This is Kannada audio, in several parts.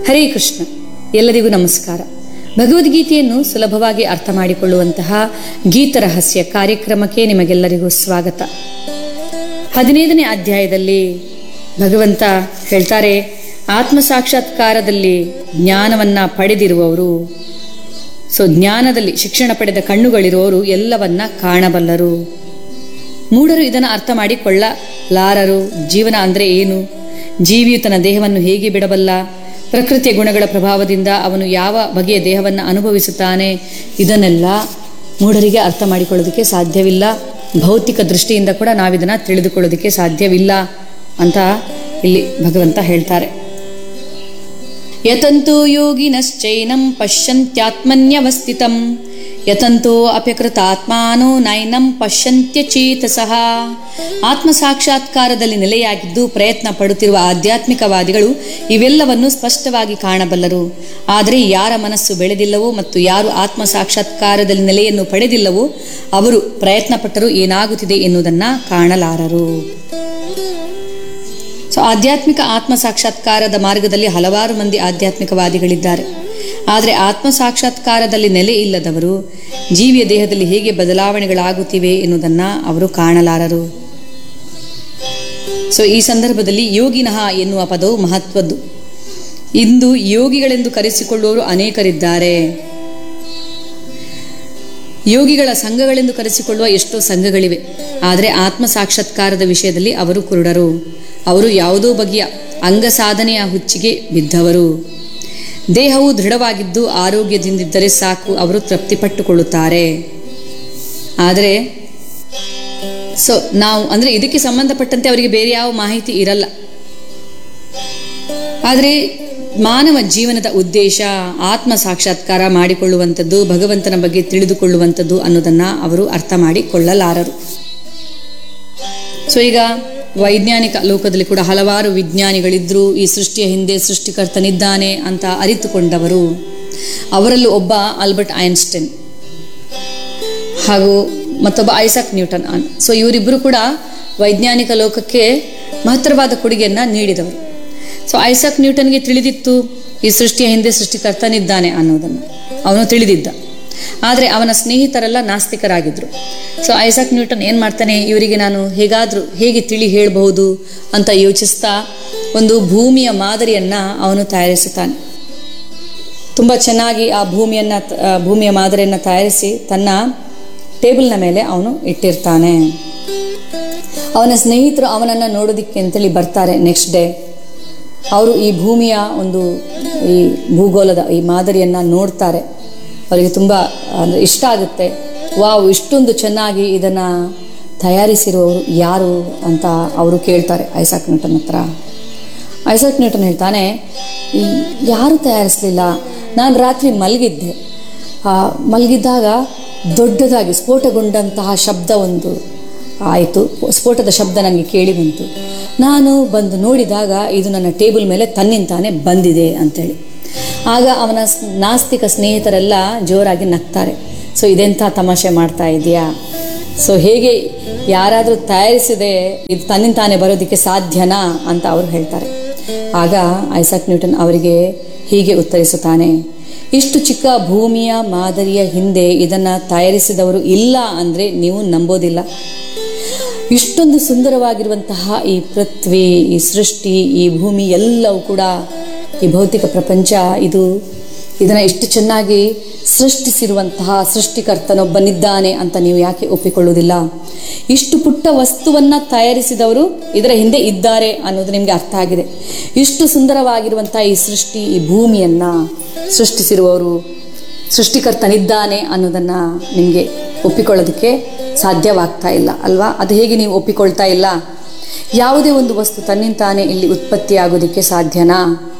ಹರೇ ಕೃಷ್ಣ ಎಲ್ಲರಿಗೂ ನಮಸ್ಕಾರ ಭಗವದ್ಗೀತೆಯನ್ನು ಸುಲಭವಾಗಿ ಅರ್ಥ ಮಾಡಿಕೊಳ್ಳುವಂತಹ ಗೀತರಹಸ್ಯ ಕಾರ್ಯಕ್ರಮಕ್ಕೆ ನಿಮಗೆಲ್ಲರಿಗೂ ಸ್ವಾಗತ ಹದಿನೈದನೇ ಅಧ್ಯಾಯದಲ್ಲಿ ಭಗವಂತ ಹೇಳ್ತಾರೆ ಆತ್ಮ ಸಾಕ್ಷಾತ್ಕಾರದಲ್ಲಿ ಜ್ಞಾನವನ್ನ ಪಡೆದಿರುವವರು ಸೊ ಜ್ಞಾನದಲ್ಲಿ ಶಿಕ್ಷಣ ಪಡೆದ ಕಣ್ಣುಗಳಿರುವವರು ಎಲ್ಲವನ್ನ ಕಾಣಬಲ್ಲರು ಮೂಢರು ಇದನ್ನು ಅರ್ಥ ಮಾಡಿಕೊಳ್ಳಲಾರರು ಜೀವನ ಅಂದರೆ ಏನು ಜೀವಿಯು ತನ್ನ ದೇಹವನ್ನು ಹೇಗೆ ಬಿಡಬಲ್ಲ ಪ್ರಕೃತಿಯ ಗುಣಗಳ ಪ್ರಭಾವದಿಂದ ಅವನು ಯಾವ ಬಗೆಯ ದೇಹವನ್ನು ಅನುಭವಿಸುತ್ತಾನೆ ಇದನ್ನೆಲ್ಲ ಮೂಢರಿಗೆ ಅರ್ಥ ಮಾಡಿಕೊಳ್ಳೋದಕ್ಕೆ ಸಾಧ್ಯವಿಲ್ಲ ಭೌತಿಕ ದೃಷ್ಟಿಯಿಂದ ಕೂಡ ನಾವಿದನ್ನು ತಿಳಿದುಕೊಳ್ಳೋದಕ್ಕೆ ಸಾಧ್ಯವಿಲ್ಲ ಅಂತ ಇಲ್ಲಿ ಭಗವಂತ ಹೇಳ್ತಾರೆ ಯತಂತೋ ಯೋಗಿನಶ್ಚೈನಂ ಪಶ್ಯಂತ್ಯಾತ್ಮನ್ಯವಸ್ಥಿತಂ ಯತಂತೋ ಅಪ್ಯಕೃತಾತ್ಮಾನೋ ನೈನಂ ಪಶ್ಯಂತ್ಯಚೇತಸಃ ಆತ್ಮ ಸಾಕ್ಷಾತ್ಕಾರದಲ್ಲಿ ನೆಲೆಯಾಗಿದ್ದು ಪ್ರಯತ್ನ ಪಡುತ್ತಿರುವ ಆಧ್ಯಾತ್ಮಿಕವಾದಿಗಳು ಇವೆಲ್ಲವನ್ನು ಸ್ಪಷ್ಟವಾಗಿ ಕಾಣಬಲ್ಲರು ಆದರೆ ಯಾರ ಮನಸ್ಸು ಬೆಳೆದಿಲ್ಲವೋ ಮತ್ತು ಯಾರು ಆತ್ಮ ಸಾಕ್ಷಾತ್ಕಾರದಲ್ಲಿ ನೆಲೆಯನ್ನು ಪಡೆದಿಲ್ಲವೋ ಅವರು ಪ್ರಯತ್ನ ಪಟ್ಟರೂ ಏನಾಗುತ್ತಿದೆ ಎನ್ನುವುದನ್ನು ಕಾಣಲಾರರು ಸೊ ಆಧ್ಯಾತ್ಮಿಕ ಆತ್ಮ ಸಾಕ್ಷಾತ್ಕಾರದ ಮಾರ್ಗದಲ್ಲಿ ಹಲವಾರು ಮಂದಿ ಆಧ್ಯಾತ್ಮಿಕವಾದಿಗಳಿದ್ದಾರೆ ಆದರೆ ಆತ್ಮ ಸಾಕ್ಷಾತ್ಕಾರದಲ್ಲಿ ನೆಲೆ ಇಲ್ಲದವರು ಜೀವಿಯ ದೇಹದಲ್ಲಿ ಹೇಗೆ ಬದಲಾವಣೆಗಳಾಗುತ್ತಿವೆ ಎನ್ನುವುದನ್ನು ಅವರು ಕಾಣಲಾರರು ಸೊ ಈ ಸಂದರ್ಭದಲ್ಲಿ ಯೋಗಿನಃ ಎನ್ನುವ ಪದವು ಮಹತ್ವದ್ದು ಇಂದು ಯೋಗಿಗಳೆಂದು ಕರೆಸಿಕೊಳ್ಳುವವರು ಅನೇಕರಿದ್ದಾರೆ ಯೋಗಿಗಳ ಸಂಘಗಳೆಂದು ಕರೆಸಿಕೊಳ್ಳುವ ಎಷ್ಟೋ ಸಂಘಗಳಿವೆ ಆದರೆ ಆತ್ಮ ಸಾಕ್ಷಾತ್ಕಾರದ ವಿಷಯದಲ್ಲಿ ಅವರು ಕುರುಡರು ಅವರು ಯಾವುದೋ ಬಗೆಯ ಅಂಗ ಸಾಧನೆಯ ಹುಚ್ಚಿಗೆ ಬಿದ್ದವರು ದೇಹವು ದೃಢವಾಗಿದ್ದು ಆರೋಗ್ಯದಿಂದಿದ್ದರೆ ಸಾಕು ಅವರು ತೃಪ್ತಿಪಟ್ಟುಕೊಳ್ಳುತ್ತಾರೆ ಆದರೆ ಸೊ ನಾವು ಅಂದರೆ ಇದಕ್ಕೆ ಸಂಬಂಧಪಟ್ಟಂತೆ ಅವರಿಗೆ ಬೇರೆ ಯಾವ ಮಾಹಿತಿ ಇರಲ್ಲ ಆದರೆ ಮಾನವ ಜೀವನದ ಉದ್ದೇಶ ಆತ್ಮ ಸಾಕ್ಷಾತ್ಕಾರ ಮಾಡಿಕೊಳ್ಳುವಂಥದ್ದು ಭಗವಂತನ ಬಗ್ಗೆ ತಿಳಿದುಕೊಳ್ಳುವಂಥದ್ದು ಅನ್ನೋದನ್ನು ಅವರು ಅರ್ಥ ಮಾಡಿಕೊಳ್ಳಲಾರರು ಸೊ ಈಗ ವೈಜ್ಞಾನಿಕ ಲೋಕದಲ್ಲಿ ಕೂಡ ಹಲವಾರು ವಿಜ್ಞಾನಿಗಳಿದ್ದರು ಈ ಸೃಷ್ಟಿಯ ಹಿಂದೆ ಸೃಷ್ಟಿಕರ್ತನಿದ್ದಾನೆ ಅಂತ ಅರಿತುಕೊಂಡವರು ಅವರಲ್ಲೂ ಒಬ್ಬ ಆಲ್ಬರ್ಟ್ ಐನ್ಸ್ಟೈನ್ ಹಾಗೂ ಮತ್ತೊಬ್ಬ ಐಸಾಕ್ ನ್ಯೂಟನ್ ಆನ್ ಸೊ ಇವರಿಬ್ಬರು ಕೂಡ ವೈಜ್ಞಾನಿಕ ಲೋಕಕ್ಕೆ ಮಹತ್ತರವಾದ ಕೊಡುಗೆಯನ್ನು ನೀಡಿದವರು ಸೊ ಐಸಾಕ್ ನ್ಯೂಟನ್ಗೆ ತಿಳಿದಿತ್ತು ಈ ಸೃಷ್ಟಿಯ ಹಿಂದೆ ಸೃಷ್ಟಿಕರ್ತನಿದ್ದಾನೆ ಅನ್ನೋದನ್ನು ಅವನು ತಿಳಿದಿದ್ದ ಆದರೆ ಅವನ ಸ್ನೇಹಿತರೆಲ್ಲ ನಾಸ್ತಿಕರಾಗಿದ್ದರು ಸೊ ಐಸಾಕ್ ನ್ಯೂಟನ್ ಏನು ಮಾಡ್ತಾನೆ ಇವರಿಗೆ ನಾನು ಹೇಗಾದರೂ ಹೇಗೆ ತಿಳಿ ಹೇಳಬಹುದು ಅಂತ ಯೋಚಿಸ್ತಾ ಒಂದು ಭೂಮಿಯ ಮಾದರಿಯನ್ನು ಅವನು ತಯಾರಿಸುತ್ತಾನೆ ತುಂಬ ಚೆನ್ನಾಗಿ ಆ ಭೂಮಿಯನ್ನು ಭೂಮಿಯ ಮಾದರಿಯನ್ನು ತಯಾರಿಸಿ ತನ್ನ ಟೇಬಲ್ನ ಮೇಲೆ ಅವನು ಇಟ್ಟಿರ್ತಾನೆ ಅವನ ಸ್ನೇಹಿತರು ಅವನನ್ನು ನೋಡೋದಿಕ್ಕೆ ಅಂತೇಳಿ ಬರ್ತಾರೆ ನೆಕ್ಸ್ಟ್ ಡೇ ಅವರು ಈ ಭೂಮಿಯ ಒಂದು ಈ ಭೂಗೋಳದ ಈ ಮಾದರಿಯನ್ನು ನೋಡ್ತಾರೆ ಅವರಿಗೆ ತುಂಬ ಅಂದರೆ ಇಷ್ಟ ಆಗುತ್ತೆ ವಾವ್ ಇಷ್ಟೊಂದು ಚೆನ್ನಾಗಿ ಇದನ್ನು ತಯಾರಿಸಿರುವವರು ಯಾರು ಅಂತ ಅವರು ಕೇಳ್ತಾರೆ ಐಸಾಕ್ ನ್ಯೂಟನ್ ಹತ್ರ ಐಸಾಕ್ ನ್ಯೂಟನ್ ಹೇಳ್ತಾನೆ ಈ ಯಾರು ತಯಾರಿಸಲಿಲ್ಲ ನಾನು ರಾತ್ರಿ ಮಲಗಿದ್ದೆ ಮಲಗಿದ್ದಾಗ ದೊಡ್ಡದಾಗಿ ಸ್ಫೋಟಗೊಂಡಂತಹ ಶಬ್ದ ಒಂದು ಆಯಿತು ಸ್ಫೋಟದ ಶಬ್ದ ನನಗೆ ಕೇಳಿ ಬಂತು ನಾನು ಬಂದು ನೋಡಿದಾಗ ಇದು ನನ್ನ ಟೇಬಲ್ ಮೇಲೆ ತನ್ನಿಂತಾನೆ ಬಂದಿದೆ ಅಂಥೇಳಿ ಆಗ ಅವನ ನಾಸ್ತಿಕ ಸ್ನೇಹಿತರೆಲ್ಲ ಜೋರಾಗಿ ನಗ್ತಾರೆ ಸೊ ಇದೆಂಥ ತಮಾಷೆ ಮಾಡ್ತಾ ಇದೆಯಾ ಸೊ ಹೇಗೆ ಯಾರಾದರೂ ತಯಾರಿಸಿದೆ ಇದು ತನ್ನಿಂತಾನೆ ಬರೋದಕ್ಕೆ ಸಾಧ್ಯನಾ ಅಂತ ಅವರು ಹೇಳ್ತಾರೆ ಆಗ ಐಸಾಕ್ ನ್ಯೂಟನ್ ಅವರಿಗೆ ಹೀಗೆ ಉತ್ತರಿಸುತ್ತಾನೆ ಇಷ್ಟು ಚಿಕ್ಕ ಭೂಮಿಯ ಮಾದರಿಯ ಹಿಂದೆ ಇದನ್ನು ತಯಾರಿಸಿದವರು ಇಲ್ಲ ಅಂದರೆ ನೀವು ನಂಬೋದಿಲ್ಲ ಇಷ್ಟೊಂದು ಸುಂದರವಾಗಿರುವಂತಹ ಈ ಪೃಥ್ವಿ ಈ ಸೃಷ್ಟಿ ಈ ಭೂಮಿ ಎಲ್ಲವೂ ಕೂಡ ಈ ಭೌತಿಕ ಪ್ರಪಂಚ ಇದು ಇದನ್ನು ಇಷ್ಟು ಚೆನ್ನಾಗಿ ಸೃಷ್ಟಿಸಿರುವಂತಹ ಸೃಷ್ಟಿಕರ್ತನೊಬ್ಬನಿದ್ದಾನೆ ಅಂತ ನೀವು ಯಾಕೆ ಒಪ್ಪಿಕೊಳ್ಳುವುದಿಲ್ಲ ಇಷ್ಟು ಪುಟ್ಟ ವಸ್ತುವನ್ನು ತಯಾರಿಸಿದವರು ಇದರ ಹಿಂದೆ ಇದ್ದಾರೆ ಅನ್ನೋದು ನಿಮಗೆ ಅರ್ಥ ಆಗಿದೆ ಇಷ್ಟು ಸುಂದರವಾಗಿರುವಂತಹ ಈ ಸೃಷ್ಟಿ ಈ ಭೂಮಿಯನ್ನು ಸೃಷ್ಟಿಸಿರುವವರು ಸೃಷ್ಟಿಕರ್ತನಿದ್ದಾನೆ ಅನ್ನೋದನ್ನು ನಿಮಗೆ ಒಪ್ಪಿಕೊಳ್ಳೋದಕ್ಕೆ ಸಾಧ್ಯವಾಗ್ತಾ ಇಲ್ಲ ಅಲ್ವಾ ಅದು ಹೇಗೆ ನೀವು ಒಪ್ಪಿಕೊಳ್ತಾ ಇಲ್ಲ ಯಾವುದೇ ಒಂದು ವಸ್ತು ತನ್ನಿಂತಾನೆ ಇಲ್ಲಿ ಉತ್ಪತ್ತಿಯಾಗೋದಕ್ಕೆ ಸಾಧ್ಯನಾ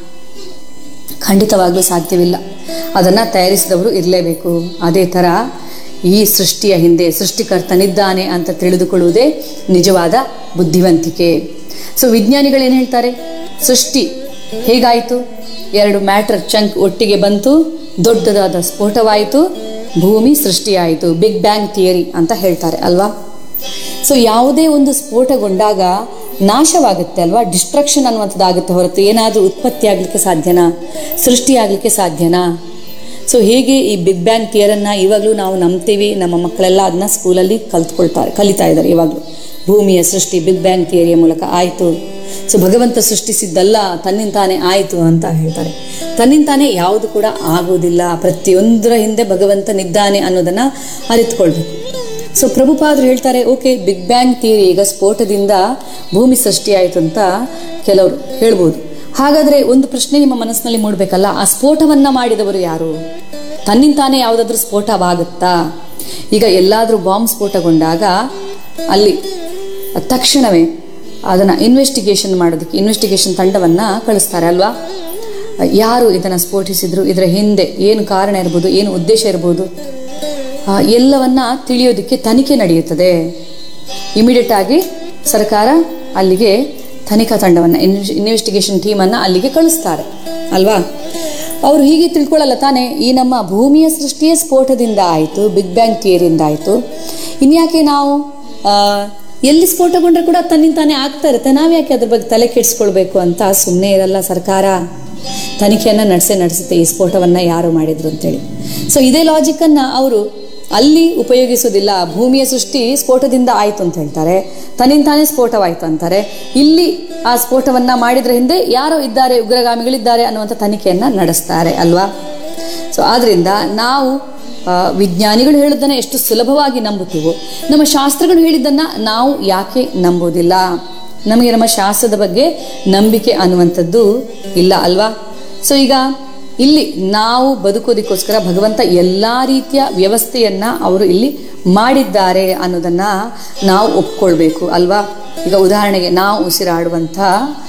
ಖಂಡಿತವಾಗಲೂ ಸಾಧ್ಯವಿಲ್ಲ ಅದನ್ನು ತಯಾರಿಸಿದವರು ಇರಲೇಬೇಕು ಅದೇ ಥರ ಈ ಸೃಷ್ಟಿಯ ಹಿಂದೆ ಸೃಷ್ಟಿಕರ್ತನಿದ್ದಾನೆ ಅಂತ ತಿಳಿದುಕೊಳ್ಳುವುದೇ ನಿಜವಾದ ಬುದ್ಧಿವಂತಿಕೆ ಸೊ ವಿಜ್ಞಾನಿಗಳೇನು ಹೇಳ್ತಾರೆ ಸೃಷ್ಟಿ ಹೇಗಾಯಿತು ಎರಡು ಮ್ಯಾಟರ್ ಚಂಕ್ ಒಟ್ಟಿಗೆ ಬಂತು ದೊಡ್ಡದಾದ ಸ್ಫೋಟವಾಯಿತು ಭೂಮಿ ಸೃಷ್ಟಿಯಾಯಿತು ಬಿಗ್ ಬ್ಯಾಂಗ್ ಥಿಯರಿ ಅಂತ ಹೇಳ್ತಾರೆ ಅಲ್ವಾ ಸೊ ಯಾವುದೇ ಒಂದು ಸ್ಫೋಟಗೊಂಡಾಗ ನಾಶವಾಗುತ್ತೆ ಅಲ್ವಾ ಡಿಸ್ಟ್ರಕ್ಷನ್ ಅನ್ನುವಂಥದ್ದಾಗುತ್ತೆ ಹೊರತು ಏನಾದರೂ ಉತ್ಪತ್ತಿ ಆಗಲಿಕ್ಕೆ ಸಾಧ್ಯನಾ ಸೃಷ್ಟಿ ಆಗಲಿಕ್ಕೆ ಸಾಧ್ಯನಾ ಸೊ ಹೇಗೆ ಈ ಬಿಗ್ ಬ್ಯಾಂಗ್ ಥಿಯರನ್ನು ಇವಾಗಲೂ ನಾವು ನಂಬ್ತೀವಿ ನಮ್ಮ ಮಕ್ಕಳೆಲ್ಲ ಅದನ್ನ ಸ್ಕೂಲಲ್ಲಿ ಕಲ್ತ್ಕೊಳ್ತಾರೆ ಕಲಿತಾ ಇದ್ದಾರೆ ಇವಾಗಲೂ ಭೂಮಿಯ ಸೃಷ್ಟಿ ಬಿಗ್ ಬ್ಯಾಂಗ್ ಥಿಯರಿಯ ಮೂಲಕ ಆಯಿತು ಸೊ ಭಗವಂತ ಸೃಷ್ಟಿಸಿದ್ದಲ್ಲ ತನ್ನಿಂತಾನೇ ಆಯಿತು ಅಂತ ಹೇಳ್ತಾರೆ ತನ್ನಿಂತಾನೇ ಯಾವುದು ಕೂಡ ಆಗೋದಿಲ್ಲ ಪ್ರತಿಯೊಂದರ ಹಿಂದೆ ಭಗವಂತನಿದ್ದಾನೆ ಅನ್ನೋದನ್ನು ಅರಿತುಕೊಳ್ಬೇಕು ಸೊ ಪ್ರಭುಪಾದರು ಹೇಳ್ತಾರೆ ಓಕೆ ಬಿಗ್ ಬ್ಯಾಂಗ್ ಥಿಯರಿ ಈಗ ಸ್ಫೋಟದಿಂದ ಭೂಮಿ ಸೃಷ್ಟಿಯಾಯಿತು ಅಂತ ಕೆಲವರು ಹೇಳ್ಬೋದು ಹಾಗಾದರೆ ಒಂದು ಪ್ರಶ್ನೆ ನಿಮ್ಮ ಮನಸ್ಸಿನಲ್ಲಿ ಮೂಡಬೇಕಲ್ಲ ಆ ಸ್ಫೋಟವನ್ನು ಮಾಡಿದವರು ಯಾರು ತನ್ನಿಂತಾನೇ ಯಾವುದಾದ್ರೂ ಸ್ಫೋಟವಾಗುತ್ತಾ ಈಗ ಎಲ್ಲಾದರೂ ಬಾಂಬ್ ಸ್ಫೋಟಗೊಂಡಾಗ ಅಲ್ಲಿ ತಕ್ಷಣವೇ ಅದನ್ನು ಇನ್ವೆಸ್ಟಿಗೇಷನ್ ಮಾಡೋದಕ್ಕೆ ಇನ್ವೆಸ್ಟಿಗೇಷನ್ ತಂಡವನ್ನು ಕಳಿಸ್ತಾರೆ ಅಲ್ವಾ ಯಾರು ಇದನ್ನು ಸ್ಫೋಟಿಸಿದ್ರು ಇದರ ಹಿಂದೆ ಏನು ಕಾರಣ ಇರ್ಬೋದು ಏನು ಉದ್ದೇಶ ಇರ್ಬೋದು ಆ, ಎಲ್ಲವನ್ನ ತಿಳಿಯೋದಕ್ಕೆ ತನಿಖೆ ನಡೆಯುತ್ತದೆ ಇಮಿಡಿಯೇಟ್ ಆಗಿ ಸರ್ಕಾರ ಅಲ್ಲಿಗೆ ತನಿಖಾ ತಂಡವನ್ನು ಇನ್ವೆಸ್ಟಿಗೇಷನ್ ಟೀಮನ್ನು ಅಲ್ಲಿಗೆ ಕಳಿಸ್ತಾರೆ ಅಲ್ವಾ ಅವರು ಹೀಗೆ ತಿಳ್ಕೊಳ್ಳಲ್ಲ ತಾನೇ ಈ ನಮ್ಮ ಭೂಮಿಯ ಸೃಷ್ಟಿಯೇ ಸ್ಫೋಟದಿಂದ ಆಯಿತು ಬಿಗ್ ಬ್ಯಾಂಗ್ ಥಿಯರಿಯಿಂದ ಆಯಿತು ಇನ್ಯಾಕೆ ನಾವು ಆ, ಎಲ್ಲಿ ಸ್ಫೋಟಗೊಂಡ್ರೆ ಕೂಡ ತನ್ನಿಂತಾನೇ ಆಗ್ತಾ ಇರುತ್ತೆ ನಾವ್ಯಾಕೆ ಅದ್ರ ಬಗ್ಗೆ ತಲೆ ಕೆಡಿಸ್ಕೊಳ್ಬೇಕು ಅಂತ ಸುಮ್ಮನೆ ಇರಲ್ಲ ಸರ್ಕಾರ ತನಿಖೆಯನ್ನು ನಡೆಸೇ ನಡೆಸುತ್ತೆ ಈ ಸ್ಫೋಟವನ್ನು ಯಾರು ಮಾಡಿದ್ರು ಅಂತೇಳಿ ಸೊ ಇದೇ ಲಾಜಿಕ್ಕನ್ನು ಅವರು ಅಲ್ಲಿ ಉಪಯೋಗಿಸೋದಿಲ್ಲ ಭೂಮಿಯ ಸೃಷ್ಟಿ ಸ್ಫೋಟದಿಂದ ಆಯಿತು ಅಂತ ಹೇಳ್ತಾರೆ ತನ್ನಿಂತಾನೇ ಸ್ಫೋಟವಾಯಿತು ಅಂತಾರೆ ಇಲ್ಲಿ ಆ ಸ್ಫೋಟವನ್ನ ಮಾಡಿದ್ರ ಹಿಂದೆ ಯಾರೋ ಇದ್ದಾರೆ ಉಗ್ರಗಾಮಿಗಳಿದ್ದಾರೆ ಅನ್ನುವಂಥ ತನಿಖೆಯನ್ನ ನಡೆಸ್ತಾರೆ ಅಲ್ವಾ ಸೊ ಆದ್ರಿಂದ ನಾವು ಆ, ವಿಜ್ಞಾನಿಗಳು ಹೇಳೋದನ್ನ ಎಷ್ಟು ಸುಲಭವಾಗಿ ನಂಬುತ್ತೀವೋ ನಮ್ಮ ಶಾಸ್ತ್ರಗಳು ಹೇಳಿದ್ದನ್ನ ನಾವು ಯಾಕೆ ನಂಬೋದಿಲ್ಲ ನಮಗೆ ನಮ್ಮ ಶಾಸ್ತ್ರದ ಬಗ್ಗೆ ನಂಬಿಕೆ ಅನ್ನುವಂಥದ್ದು ಇಲ್ಲ ಅಲ್ವಾ ಸೊ ಈಗ ಇಲ್ಲಿ ನಾವು ಬದುಕೋದಕ್ಕೋಸ್ಕರ ಭಗವಂತ ಎಲ್ಲ ರೀತಿಯ ವ್ಯವಸ್ಥೆಯನ್ನ ಅವರು ಇಲ್ಲಿ ಮಾಡಿದ್ದಾರೆ ಅನ್ನೋದನ್ನ ನಾವು ಒಪ್ಕೊಳ್ಬೇಕು ಅಲ್ವಾ ಈಗ ಉದಾಹರಣೆಗೆ ನಾವು ಉಸಿರಾಡುವಂಥ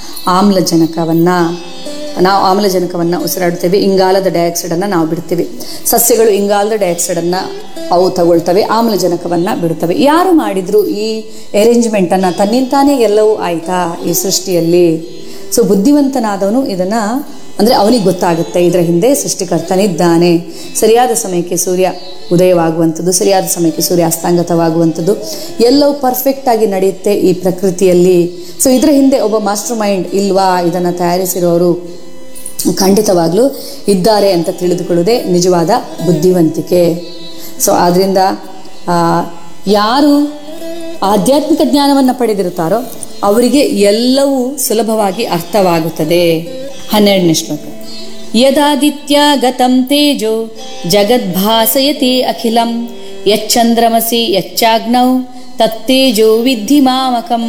ಆಮ್ಲಜನಕವನ್ನ ನಾವು ಆಮ್ಲಜನಕವನ್ನು ಉಸಿರಾಡುತ್ತೇವೆ ಇಂಗಾಲದ ಡೈಆಕ್ಸೈಡನ್ನು ನಾವು ಬಿಡ್ತೀವಿ ಸಸ್ಯಗಳು ಇಂಗಾಲದ ಡೈಆಕ್ಸೈಡನ್ನು ಅವು ತಗೊಳ್ತವೆ ಆಮ್ಲಜನಕವನ್ನು ಬಿಡುತ್ತವೆ ಯಾರು ಮಾಡಿದ್ರು ಈ ಅರೇಂಜ್ಮೆಂಟನ್ನು ತನ್ನಿಂತಾನೇ ಎಲ್ಲವೂ ಆಯ್ತಾ ಈ ಸೃಷ್ಟಿಯಲ್ಲಿ ಸೊ ಬುದ್ಧಿವಂತನಾದವನು ಇದನ್ನು ಅಂದರೆ ಅವನಿಗೆ ಗೊತ್ತಾಗುತ್ತೆ ಇದರ ಹಿಂದೆ ಸೃಷ್ಟಿಕರ್ತನಿದ್ದಾನೆ ಸರಿಯಾದ ಸಮಯಕ್ಕೆ ಸೂರ್ಯ ಉದಯವಾಗುವಂಥದ್ದು ಸರಿಯಾದ ಸಮಯಕ್ಕೆ ಸೂರ್ಯ ಅಸ್ತಾಂಗತವಾಗುವಂಥದ್ದು ಎಲ್ಲವೂ ಪರ್ಫೆಕ್ಟ್ ಆಗಿ ನಡೆಯುತ್ತೆ ಈ ಪ್ರಕೃತಿಯಲ್ಲಿ ಸೊ ಇದರ ಹಿಂದೆ ಒಬ್ಬ ಮಾಸ್ಟರ್ ಮೈಂಡ್ ಇಲ್ವಾ ಇದನ್ನು ತಯಾರಿಸಿರೋರು ಖಂಡಿತವಾಗ್ಲೂ ಇದ್ದಾರೆ ಅಂತ ತಿಳಿದುಕೊಳ್ಳುವುದೇ ನಿಜವಾದ ಬುದ್ಧಿವಂತಿಕೆ ಸೊ ಆದ್ದರಿಂದ ಆ, ಯಾರು ಆಧ್ಯಾತ್ಮಿಕ ಜ್ಞಾನವನ್ನು ಪಡೆದಿರುತ್ತಾರೋ ಅವರಿಗೆ ಎಲ್ಲವೂ ಸುಲಭವಾಗಿ ಅರ್ಥವಾಗುತ್ತದೆ ಹನ್ನೆರಡನೇ ಶ್ಲೋಕ ಯದಾದಿತ್ಯ ಗತಂ ತೇಜೋ ಜಗದ್ಭಾಸಯತಿ ಅಖಿಲಂ ಯಚ್ಚಂದ್ರಮಸಿ ಯಚ್ಚಾಗ್ನೌ ತತ್ತೇಜೋ ವಿದ್ಧಿ ಮಾಮಕಂ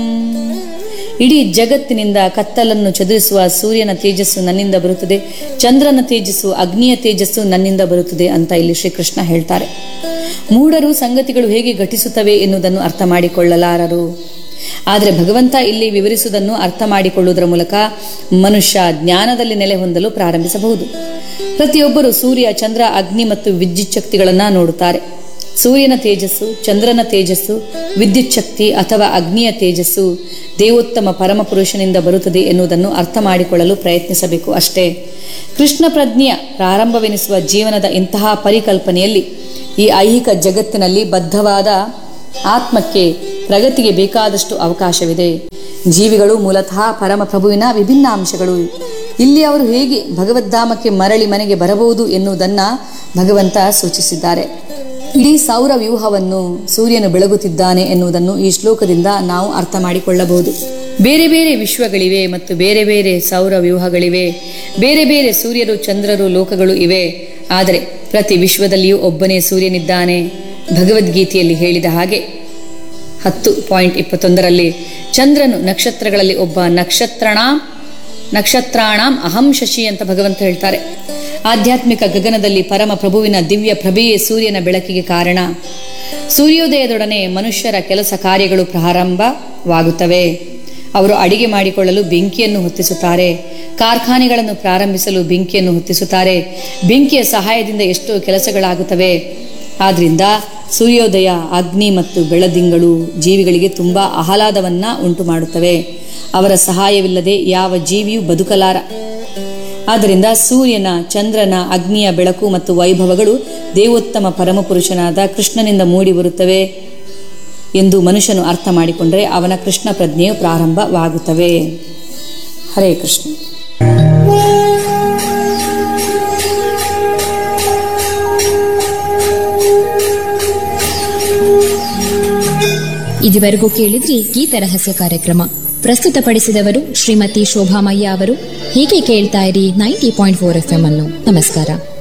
ಇಡೀ ಜಗತ್ತಿನಿಂದ ಕತ್ತಲನ್ನು ಚದುರಿಸುವ ಸೂರ್ಯನ ತೇಜಸ್ಸು ನನ್ನಿಂದ ಬರುತ್ತದೆ ಚಂದ್ರನ ತೇಜಸ್ಸು ಅಗ್ನಿಯ ತೇಜಸ್ಸು ನನ್ನಿಂದ ಬರುತ್ತದೆ ಅಂತ ಇಲ್ಲಿ ಶ್ರೀಕೃಷ್ಣ ಹೇಳ್ತಾರೆ ಮೂಢರು ಸಂಗತಿಗಳು ಹೇಗೆ ಘಟಿಸುತ್ತವೆ ಎನ್ನುವುದನ್ನು ಅರ್ಥ ಮಾಡಿಕೊಳ್ಳಲಾರರು ಆದರೆ ಭಗವಂತ ಇಲ್ಲಿ ವಿವರಿಸುವುದನ್ನು ಅರ್ಥ ಮಾಡಿಕೊಳ್ಳುವುದರ ಮೂಲಕ ಮನುಷ್ಯ ಜ್ಞಾನದಲ್ಲಿ ನೆಲೆ ಹೊಂದಲು ಪ್ರಾರಂಭಿಸಬಹುದು ಪ್ರತಿಯೊಬ್ಬರು ಸೂರ್ಯ ಚಂದ್ರ ಅಗ್ನಿ ಮತ್ತು ವಿದ್ಯುತ್ ಶಕ್ತಿಗಳನ್ನು ನೋಡುತ್ತಾರೆ ಸೂರ್ಯನ ತೇಜಸ್ಸು ಚಂದ್ರನ ತೇಜಸ್ಸು ವಿದ್ಯುತ್ ಶಕ್ತಿ ಅಥವಾ ಅಗ್ನಿಯ ತೇಜಸ್ಸು ದೇವೋತ್ತಮ ಪರಮಪುರುಷನಿಂದ ಬರುತ್ತದೆ ಎನ್ನುವುದನ್ನು ಅರ್ಥ ಮಾಡಿಕೊಳ್ಳಲು ಪ್ರಯತ್ನಿಸಬೇಕು ಅಷ್ಟೇ ಕೃಷ್ಣ ಪ್ರಜ್ಞೆಯ ಪ್ರಾರಂಭವೆನಿಸುವ ಜೀವನದ ಇಂತಹ ಪರಿಕಲ್ಪನೆಯಲ್ಲಿ ಈ ಐಹಿಕ ಜಗತ್ತಿನಲ್ಲಿ ಬದ್ಧವಾದ ಆತ್ಮಕ್ಕೆ ಪ್ರಗತಿಗೆ ಬೇಕಾದಷ್ಟು ಅವಕಾಶವಿದೆ ಜೀವಿಗಳು ಮೂಲತಃ ಪರಮಪ್ರಭುವಿನ ವಿಭಿನ್ನ ಅಂಶಗಳು ಇಲ್ಲಿ ಅವರು ಹೇಗೆ ಭಗವದ್ಧಾಮಕ್ಕೆ ಮರಳಿ ಮನೆಗೆ ಬರಬಹುದು ಎನ್ನುವುದನ್ನು ಭಗವಂತ ಸೂಚಿಸಿದ್ದಾರೆ ಇಡೀ ಸೌರ ವ್ಯೂಹವನ್ನು ಸೂರ್ಯನು ಬೆಳಗುತ್ತಿದ್ದಾನೆ ಎನ್ನುವುದನ್ನು ಈ ಶ್ಲೋಕದಿಂದ ನಾವು ಅರ್ಥ ಮಾಡಿಕೊಳ್ಳಬಹುದು ಬೇರೆ ಬೇರೆ ವಿಶ್ವಗಳಿವೆ ಮತ್ತು ಬೇರೆ ಬೇರೆ ಸೌರ ವ್ಯೂಹಗಳಿವೆ ಬೇರೆ ಬೇರೆ ಸೂರ್ಯರು ಚಂದ್ರರು ಲೋಕಗಳು ಇವೆ ಆದರೆ ಪ್ರತಿ ವಿಶ್ವದಲ್ಲಿಯೂ ಒಬ್ಬನೇ ಸೂರ್ಯನಿದ್ದಾನೆ ಭಗವದ್ಗೀತೆಯಲ್ಲಿ ಹೇಳಿದ ಹಾಗೆ ಹತ್ತು ಪಾಯಿಂಟ್ ಇಪ್ಪತ್ತೊಂದರಲ್ಲಿ ಚಂದ್ರನು ನಕ್ಷತ್ರಗಳಲ್ಲಿ ಒಬ್ಬ ನಕ್ಷತ್ರಣಾಂ ನಕ್ಷತ್ರಾಣಾಂ ಅಹಂ ಶಶಿ ಅಂತ ಭಗವಂತ ಹೇಳ್ತಾರೆ ಆಧ್ಯಾತ್ಮಿಕ ಗಗನದಲ್ಲಿ ಪರಮ ಪ್ರಭುವಿನ ದಿವ್ಯ ಪ್ರಭೆಯೇ ಸೂರ್ಯನ ಬೆಳಕಿಗೆ ಕಾರಣ ಸೂರ್ಯೋದಯದೊಡನೆ ಮನುಷ್ಯರ ಕೆಲಸ ಕಾರ್ಯಗಳು ಪ್ರಾರಂಭವಾಗುತ್ತವೆ ಅವರು ಅಡಿಗೆ ಮಾಡಿಕೊಳ್ಳಲು ಬೆಂಕಿಯನ್ನು ಹೊತ್ತಿಸುತ್ತಾರೆ ಕಾರ್ಖಾನೆಗಳನ್ನು ಪ್ರಾರಂಭಿಸಲು ಬೆಂಕಿಯನ್ನು ಹೊತ್ತಿಸುತ್ತಾರೆ ಬೆಂಕಿಯ ಸಹಾಯದಿಂದ ಎಷ್ಟೋ ಕೆಲಸಗಳಾಗುತ್ತವೆ ಆದ್ರಿಂದ ಸೂರ್ಯೋದಯ ಅಗ್ನಿ ಮತ್ತು ಬೆಳದಿಂಗಳು ಜೀವಿಗಳಿಗೆ ತುಂಬ ಆಹ್ಲಾದವನ್ನ ಉಂಟು ಮಾಡುತ್ತವೆ ಅವರ ಸಹಾಯವಿಲ್ಲದೆ ಯಾವ ಜೀವಿಯೂ ಬದುಕಲಾರ ಆದ್ದರಿಂದ ಸೂರ್ಯನ ಚಂದ್ರನ ಅಗ್ನಿಯ ಬೆಳಕು ಮತ್ತು ವೈಭವಗಳು ದೇವೋತ್ತಮ ಪರಮಪುರುಷನಾದ ಕೃಷ್ಣನಿಂದ ಮೂಡಿ ಬರುತ್ತವೆ ಎಂದು ಮನುಷ್ಯನು ಅರ್ಥ ಮಾಡಿಕೊಂಡರೆ ಅವನ ಕೃಷ್ಣ ಪ್ರಜ್ಞೆಯು ಪ್ರಾರಂಭವಾಗುತ್ತವೆ ಹರೇ ಕೃಷ್ಣ ಇದುವರೆಗೂ ಕೇಳಿದ್ರಿ ಗೀತ ರಹಸ್ಯ ಕಾರ್ಯಕ್ರಮ ಪ್ರಸ್ತುತಪಡಿಸಿದವರು ಶ್ರೀಮತಿ ಶೋಭಾಮಯ್ಯ ಅವರು ಹೀಗೆ ಕೇಳ್ತಾ ಇರಿ ninety point four F M ಅನ್ನು ನಮಸ್ಕಾರ